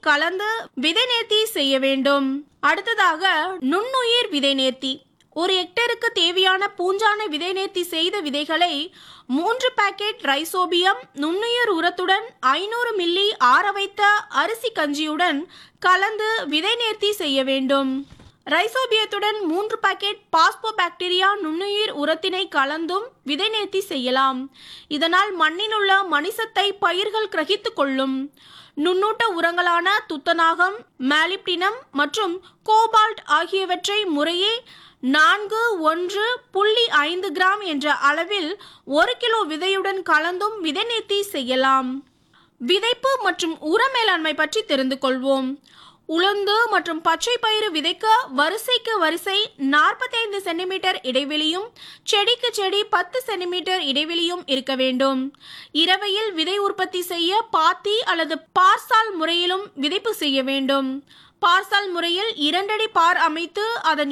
கலந்து விதை நேர்த்தி செய்ய வேண்டும் அடுத்ததாக நுண்ணுயிர் விதை நேர்த்தி ஒரு ஹெக்டேருக்கு தேவையான பூஞ்சான விதை நேர்த்தி செய்த விதைகளை மூன்று பாக்கெட் ரைசோபியம் நுண்ணுயிர் உரத்துடன் ஐநூறு மில்லி ஆற வைத்த அரிசி கஞ்சியுடன் கலந்து விதை நேர்த்தி செய்ய வேண்டும் ரைசோபியத்துடன் மூன்று பாக்கெட் பாஸ்போபாக்டீரியா நுண்ணுயிர் உரத்தினை கலந்தும் விதை நேர்த்தி செய்யலாம் இதனால் மண்ணில் உள்ள மணிசத்தை பயிர்கள் கிரகித்துக் கொள்ளும் நுண்ணூட்ட உரங்களான துத்தநாகம் மேலிப்டினம் மற்றும் கோபால்ட் ஆகியவற்றை முறையே நான்கு ஒன்று புள்ளி ஐந்து கிராம் என்ற அளவில் ஒரு கிலோ விதையுடன் கலந்தும் விதை நேர்த்தி செய்யலாம் விதைப்பு மற்றும் உர மேலாண்மை பற்றி தெரிந்து கொள்வோம் உளுந்து மற்றும் பச்சை பயிறு விதைக்க வரிசைக்கு வரிசை நாற்பத்தைந்து சென்டிமீட்டர் இடைவெளியும் செடிக்கு செடி பத்து சென்டிமீட்டர் இடைவெளியும் இருக்க வேண்டும் இரவையில் விதை உற்பத்தி செய்ய பாத்தி அல்லது பார்சால் முறையிலும் விதைப்பு செய்ய வேண்டும் பார்சால் முறையில் இரண்டடி பார் அமைத்து அதன்